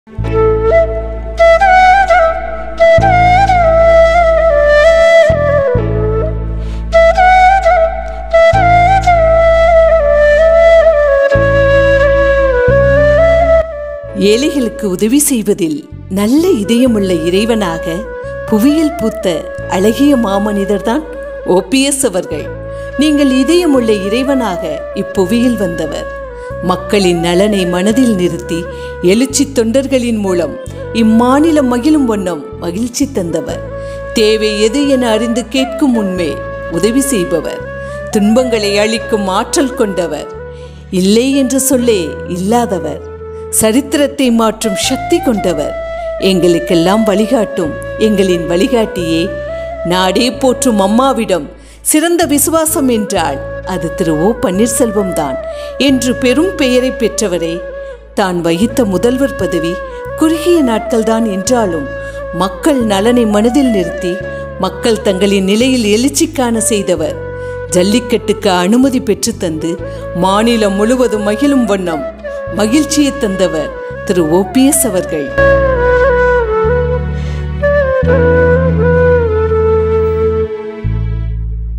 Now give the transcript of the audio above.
ஏழைகளுக்கு உதவி செய்வதில் நல்ல இதயமுள்ள இறைவனாக புவியில் பூத்த அழகிய மாமனிதர்தான் ஓபிஎஸ் அவர்கள் நீங்கள் இதயமுள்ள இறைவனாக இப்புவியில் வந்தவர் மக்களின் நலனை மனதில் நிறுத்தி எழுச்சி தொண்டர்களின் மூலம் இம்மாநிலம் மகிழும் வண்ணம் மகிழ்ச்சி தந்தவர் தேவை எது என அறிந்து கேட்கும் உண்மை உதவி செய்பவர் துன்பங்களை அளிக்கும் ஆற்றல் கொண்டவர் இல்லை என்று சொல்லே இல்லாதவர் சரித்திரத்தை மாற்றும் சக்தி கொண்டவர் எங்களுக்கெல்லாம் வழிகாட்டும் எங்களின் வழிகாட்டியே நாடே போற்றும் அம்மாவிடம் சிறந்த விசுவாசம் என்றால் அது திரு ஓ பன்னீர்செல்வம் தான் என்று பெரும் பெயரை பெற்றவரே தான் வகித்த முதல்வர் பதவி குறுகிய நாட்கள்தான் என்றாலும் மக்கள் நலனை மனதில் நிறுத்தி மக்கள் தங்களின் நிலையில் எழுச்சி காண செய்தவர் ஜல்லிக்கட்டுக்கு அனுமதி பெற்று தந்து மாநிலம் முழுவதும் மகிழும் வண்ணம் மகிழ்ச்சியை தந்தவர் திரு ஓபிஎஸ் அவர்கள்